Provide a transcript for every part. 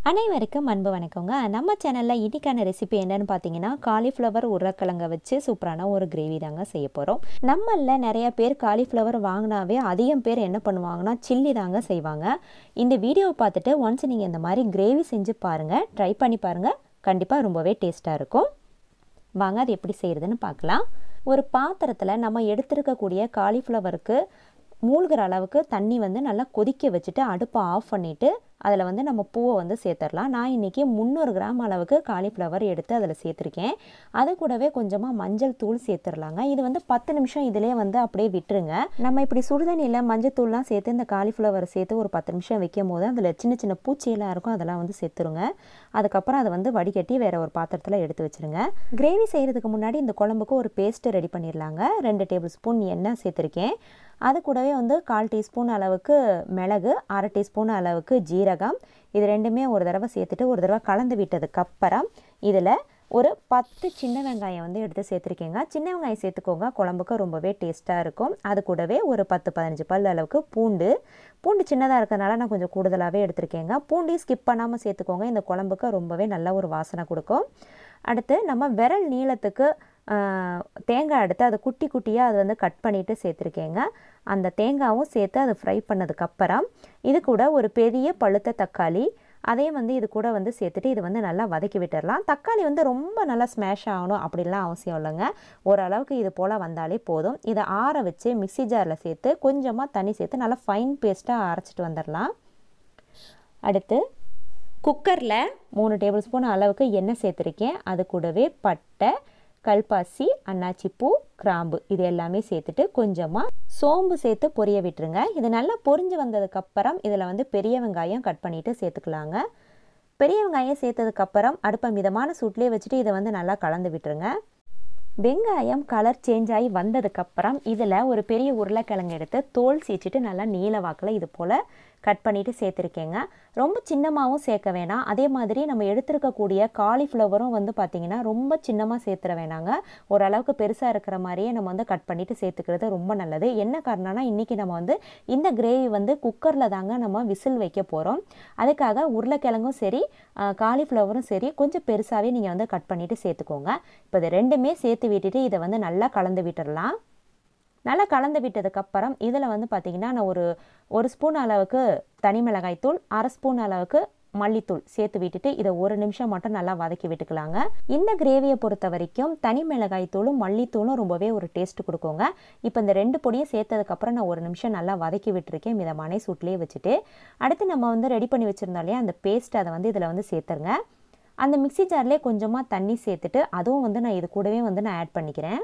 அனைவருக்கும் அன்பு வணக்கங்க நம்ம சேனலில் இன்றைக்கான ரெசிபி என்னன்னு பார்த்தீங்கன்னா காலிஃப்ளவர் உருளைக்கிழங்க வச்சு சூப்பரான ஒரு கிரேவி தாங்க செய்ய போகிறோம் நம்மளில் நிறைய பேர் காலிஃப்ளவர் வாங்கினாவே அதிகம் பேர் என்ன பண்ணுவாங்கன்னா சில்லி தாங்க செய்வாங்க இந்த வீடியோவை பார்த்துட்டு ஒன்ஸ் நீங்கள் இந்த மாதிரி கிரேவி செஞ்சு பாருங்கள் ட்ரை பண்ணி பாருங்கள் கண்டிப்பாக ரொம்பவே டேஸ்ட்டாக இருக்கும் வாங்க அது எப்படி செய்கிறதுன்னு பார்க்கலாம் ஒரு பாத்திரத்தில் நம்ம எடுத்துருக்கக்கூடிய காலிஃப்ளவருக்கு மூழ்கிற அளவுக்கு தண்ணி வந்து நல்லா கொதிக்க வச்சுட்டு அடுப்பை ஆஃப் பண்ணிவிட்டு அதில் வந்து நம்ம பூவை வந்து சேர்த்துடலாம் நான் இன்றைக்கி முந்நூறு கிராம் அளவுக்கு காலிஃப்ளவர் எடுத்து அதில் சேர்த்துருக்கேன் அது கூடவே கொஞ்சமாக மஞ்சள் தூள் சேர்த்துடலாங்க இது வந்து பத்து நிமிஷம் இதிலே வந்து அப்படியே விட்டுருங்க நம்ம இப்படி சுடுதண்ணியில் மஞ்சள் தூள்லாம் சேர்த்து இந்த காலிஃப்ளவர் சேர்த்து ஒரு பத்து நிமிஷம் வைக்கும் போது அதில் சின்ன சின்ன பூச்சியெல்லாம் இருக்கும் அதெல்லாம் வந்து சேர்த்துருங்க அதுக்கப்புறம் அதை வந்து வடிகட்டி வேறு ஒரு பாத்திரத்தில் எடுத்து வச்சுருங்க கிரேவி செய்கிறதுக்கு முன்னாடி இந்த குழம்புக்கு ஒரு பேஸ்ட்டு ரெடி பண்ணிடலாங்க ரெண்டு டேபிள் ஸ்பூன் எண்ணெய் சேர்த்துருக்கேன் அது கூடவே வந்து கால் டீஸ்பூன் அளவுக்கு மிளகு அரை டீஸ்பூன் அளவுக்கு ஜீரகம் இது ரெண்டுமே ஒரு தடவை சேர்த்துட்டு ஒரு தடவை கலந்து விட்டதுக்கப்புறம் இதில் ஒரு பத்து சின்ன வெங்காயம் வந்து எடுத்து சேர்த்துருக்கேங்க சின்ன வெங்காயம் சேர்த்துக்கோங்க குழம்புக்கு ரொம்பவே டேஸ்ட்டாக இருக்கும் அது கூடவே ஒரு பத்து பதினஞ்சு பல் அளவுக்கு பூண்டு பூண்டு சின்னதாக இருக்கிறதுனால நான் கொஞ்சம் கூடுதலாகவே எடுத்திருக்கேங்க பூண்டையும் ஸ்கிப் பண்ணாமல் சேர்த்துக்கோங்க இந்த குழம்புக்கு ரொம்பவே நல்ல ஒரு வாசனை கொடுக்கும் அடுத்து நம்ம விரல் நீளத்துக்கு தேங்காய் எடுத்து அதை குட்டி குட்டியாக அது வந்து கட் பண்ணிவிட்டு சேர்த்துருக்கேங்க அந்த தேங்காவும் சேர்த்து அதை ஃப்ரை பண்ணதுக்கப்புறம் இது கூட ஒரு பெரிய பழுத்த தக்காளி அதையும் வந்து இது கூட வந்து சேர்த்துட்டு இது வந்து நல்லா வதக்கி விட்டுடலாம் தக்காளி வந்து ரொம்ப நல்லா ஸ்மேஷ் ஆகணும் அப்படிலாம் அவசியம் இல்லைங்க ஓரளவுக்கு இது போல் வந்தாலே போதும் இதை ஆற வச்சு மிக்சி ஜாரில் சேர்த்து கொஞ்சமாக தண்ணி சேர்த்து நல்லா ஃபைன் பேஸ்ட்டாக அரைச்சிட்டு வந்துடலாம் அடுத்து குக்கரில் மூணு டேபிள் ஸ்பூன் அளவுக்கு எண்ணெய் சேர்த்துருக்கேன் அது கூடவே பட்டை கல்பாசி அன்னாச்சி பூ கிராம்பு இது எல்லாமே சேர்த்துட்டு கொஞ்சமாக சோம்பு சேர்த்து பொரிய விட்டுருங்க இது நல்லா பொரிஞ்சு வந்ததுக்கப்புறம் இதில் வந்து பெரிய வெங்காயம் கட் பண்ணிவிட்டு சேர்த்துக்கலாங்க பெரிய வெங்காயம் சேர்த்ததுக்கப்புறம் அடுப்பை மிதமான சூட்லேயே வச்சுட்டு இதை வந்து நல்லா கலந்து விட்டுருங்க வெங்காயம் கலர் சேஞ்ச் ஆகி வந்ததுக்கப்புறம் இதில் ஒரு பெரிய உருளைக்கிழங்கு எடுத்து தோல் சீச்சிட்டு நல்லா நீல வாக்கில் இது போல் கட் பண்ணிவிட்டு சேர்த்துருக்கேங்க ரொம்ப சின்னமாகவும் சேர்க்க வேணாம் அதே மாதிரி நம்ம எடுத்துருக்கக்கூடிய காலிஃப்ளவரும் வந்து பார்த்திங்கன்னா ரொம்ப சின்னமாக சேர்த்துற வேணாங்க ஓரளவுக்கு பெருசாக இருக்கிற மாதிரியே நம்ம வந்து கட் பண்ணிவிட்டு சேர்த்துக்கிறது ரொம்ப நல்லது என்ன காரணம்னா இன்றைக்கி நம்ம வந்து இந்த கிரேவி வந்து குக்கரில் தாங்க நம்ம விசில் வைக்க போகிறோம் அதுக்காக உருளைக்கிழங்கும் சரி காலிஃப்ளவரும் சரி கொஞ்சம் பெருசாகவே நீங்கள் வந்து கட் பண்ணிவிட்டு சேர்த்துக்கோங்க இப்போ இது ரெண்டுமே சேர்த்து விட்டுட்டு இதை வந்து நல்லா கலந்து விட்டுடலாம் நல்லா கலந்து விட்டதுக்கப்புறம் இதில் வந்து பார்த்திங்கன்னா நான் ஒரு ஒரு ஸ்பூன் அளவுக்கு தனி மிளகாய் தூள் அரை ஸ்பூன் அளவுக்கு மல்லித்தூள் சேர்த்து விட்டுட்டு இதை ஒரு நிமிஷம் மட்டும் நல்லா வதக்கி விட்டுக்கலாங்க இந்த கிரேவியை பொறுத்த வரைக்கும் தனி மிளகாய் தூளும் மல்லித்தூளும் ரொம்பவே ஒரு டேஸ்ட் கொடுக்குங்க இப்போ இந்த ரெண்டு பொடியும் சேர்த்ததுக்கப்புறம் நான் ஒரு நிமிஷம் நல்லா வதக்கி விட்டுருக்கேன் மிதமான சூட்லேயே வச்சுட்டு அடுத்து நம்ம வந்து ரெடி பண்ணி வச்சுருந்தோம் இல்லையா அந்த பேஸ்ட் அதை வந்து இதில் வந்து சேர்த்துருங்க அந்த மிக்சி ஜார்லேயே கொஞ்சமாக தண்ணி சேர்த்துட்டு அதுவும் வந்து நான் இது கூடவே வந்து நான் ஆட் பண்ணிக்கிறேன்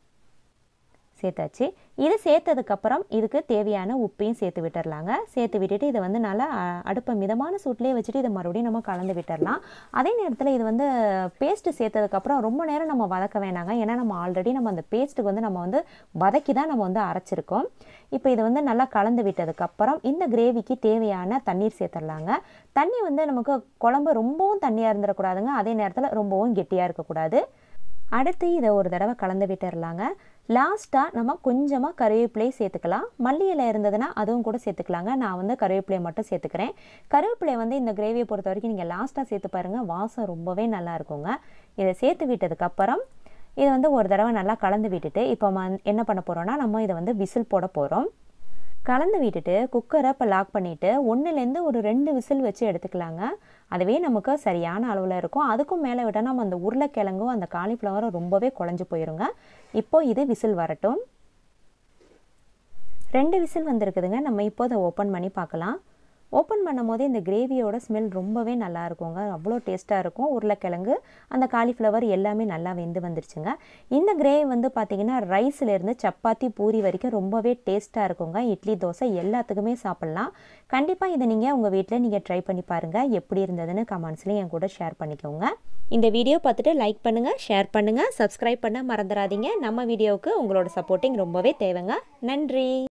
சேர்த்தாச்சு இது சேர்த்ததுக்கப்புறம் இதுக்கு தேவையான உப்பையும் சேர்த்து விட்டுறலாங்க சேர்த்து விட்டுட்டு இதை வந்து நல்லா அடுப்பை மிதமான சூட்லேயே வச்சுட்டு இதை மறுபடியும் நம்ம கலந்து விட்டுறலாம் அதே நேரத்தில் இது வந்து பேஸ்ட்டு சேர்த்ததுக்கப்புறம் ரொம்ப நேரம் நம்ம வதக்க வேணாங்க ஏன்னா நம்ம ஆல்ரெடி நம்ம அந்த பேஸ்ட்டுக்கு வந்து நம்ம வந்து வதக்கி தான் நம்ம வந்து அரைச்சிருக்கோம் இப்போ இதை வந்து நல்லா கலந்து விட்டதுக்கப்புறம் இந்த கிரேவிக்கு தேவையான தண்ணீர் சேர்த்துடலாங்க தண்ணி வந்து நமக்கு குழம்பு ரொம்பவும் தண்ணியாக இருந்துடக்கூடாதுங்க அதே நேரத்தில் ரொம்பவும் கெட்டியாக இருக்கக்கூடாது அடுத்து இதை ஒரு தடவை கலந்து விட்டுறலாங்க லாஸ்ட்டாக நம்ம கொஞ்சமாக கருவேப்பிலை சேர்த்துக்கலாம் மல்லி இலை இருந்ததுன்னா அதுவும் கூட சேர்த்துக்கலாங்க நான் வந்து கருவேப்பிலையை மட்டும் சேர்த்துக்கிறேன் கருவேப்பிலை வந்து இந்த கிரேவியை பொறுத்த வரைக்கும் நீங்கள் லாஸ்ட்டாக சேர்த்து பாருங்கள் வாசம் ரொம்பவே நல்லா இருக்குங்க இதை சேர்த்து விட்டதுக்கப்புறம் இதை வந்து ஒரு தடவை நல்லா கலந்து விட்டுட்டு இப்போ என்ன பண்ண போகிறோன்னா நம்ம இதை வந்து விசில் போட போகிறோம் கலந்து விட்டுட்டு குக்கரை இப்போ லாக் பண்ணிவிட்டு ஒன்றுலேருந்து ஒரு ரெண்டு விசில் வச்சு எடுத்துக்கலாங்க அதுவே நமக்கு சரியான அளவில் இருக்கும் அதுக்கும் மேலே விட்டால் நம்ம அந்த உருளைக்கிழங்கும் அந்த காலிஃப்ளவரும் ரொம்பவே குழஞ்சி போயிருங்க இப்போது இது விசில் வரட்டும் ரெண்டு விசில் வந்திருக்குதுங்க நம்ம இப்போ அதை ஓப்பன் பண்ணி பார்க்கலாம் ஓப்பன் பண்ணும் போதே இந்த கிரேவியோட ஸ்மெல் ரொம்பவே நல்லா இருக்குங்க அவ்வளோ டேஸ்ட்டாக இருக்கும் உருளைக்கிழங்கு அந்த காலிஃப்ளவர் எல்லாமே நல்லா வெந்து வந்துருச்சுங்க இந்த கிரேவி வந்து பார்த்திங்கன்னா ரைஸ்லேருந்து சப்பாத்தி பூரி வரைக்கும் ரொம்பவே டேஸ்ட்டாக இருக்குங்க இட்லி தோசை எல்லாத்துக்குமே சாப்பிட்லாம் கண்டிப்பாக இதை நீங்கள் உங்கள் வீட்டில் நீங்கள் ட்ரை பண்ணி பாருங்கள் எப்படி இருந்ததுன்னு கமெண்ட்ஸ்லேயும் என் கூட ஷேர் பண்ணிக்கோங்க இந்த வீடியோ பார்த்துட்டு லைக் பண்ணுங்கள் ஷேர் பண்ணுங்கள் சப்ஸ்கிரைப் பண்ண மறந்துடாதீங்க நம்ம வீடியோவுக்கு உங்களோட சப்போர்ட்டிங் ரொம்பவே தேவைங்க நன்றி